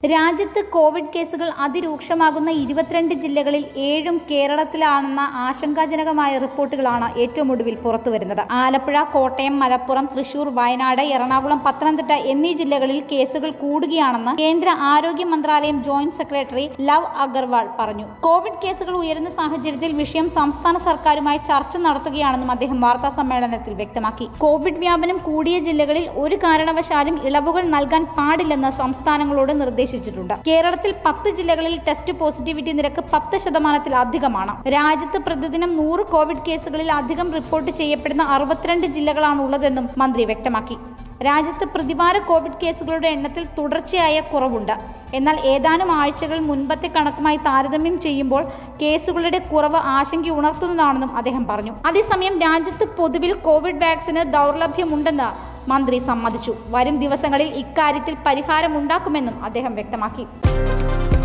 രാജ്യത്ത് കോവിഡ് കേസുകൾ അതിരൂക്ഷമാകുന്ന ഇരുപത്തിരണ്ട് ജില്ലകളിൽ ഏഴും കേരളത്തിലാണെന്ന ആശങ്കാജനകമായ റിപ്പോർട്ടുകളാണ് ഏറ്റവും ഒടുവിൽ പുറത്തുവരുന്നത് ആലപ്പുഴ കോട്ടയം മലപ്പുറം തൃശൂർ വയനാട് എറണാകുളം പത്തനംതിട്ട എന്നീ ജില്ലകളിൽ കേസുകൾ കൂടുകയാണെന്ന് കേന്ദ്ര ആരോഗ്യ മന്ത്രാലയം ജോയിന്റ് സെക്രട്ടറി ലവ് അഗർവാൾ പറഞ്ഞു കോവിഡ് കേസുകൾ ഉയരുന്ന സാഹചര്യത്തിൽ വിഷയം സംസ്ഥാന സർക്കാരുമായി ചർച്ച നടത്തുകയാണെന്നും അദ്ദേഹം വാർത്താ സമ്മേളനത്തിൽ വ്യക്തമാക്കി കോവിഡ് വ്യാപനം കൂടിയ ജില്ലകളിൽ ഒരു കാരണവശാലും ഇളവുകൾ നൽകാൻ പാടില്ലെന്ന് സംസ്ഥാനങ്ങളോട് നിർദ്ദേശിച്ചിട്ടുണ്ട് കേരളത്തിൽ പത്ത് ജില്ലകളിൽ ടെസ്റ്റ് പോസിറ്റിവിറ്റി നിരക്ക് പത്ത് ശതമാനത്തിലധികമാണ് രാജ്യത്ത് പ്രതിദിനം നൂറ് കോവിഡ് കേസുകളിൽ അധികം റിപ്പോർട്ട് ചെയ്യപ്പെടുന്ന അറുപത്തിരണ്ട് ജില്ലകളാണുള്ളതെന്നും മന്ത്രി വ്യക്തമാക്കി രാജ്യത്ത് പ്രതിവാര കോവിഡ് കേസുകളുടെ എണ്ണത്തിൽ തുടർച്ചയായ കുറവുണ്ട് എന്നാൽ ഏതാനും ആഴ്ചകൾ മുൻപത്തെ കണക്കുമായി താരതമ്യം ചെയ്യുമ്പോൾ കേസുകളുടെ കുറവ് ആശങ്ക ഉണർത്തുന്നതാണെന്നും അദ്ദേഹം പറഞ്ഞു അതേസമയം രാജ്യത്ത് പൊതുവിൽ കോവിഡ് വാക്സിന് ദൗർലഭ്യമുണ്ടെന്ന് മന്ത്രി സമ്മതിച്ചു വരും ദിവസങ്ങളിൽ ഇക്കാര്യത്തിൽ പരിഹാരമുണ്ടാക്കുമെന്നും അദ്ദേഹം വ്യക്തമാക്കി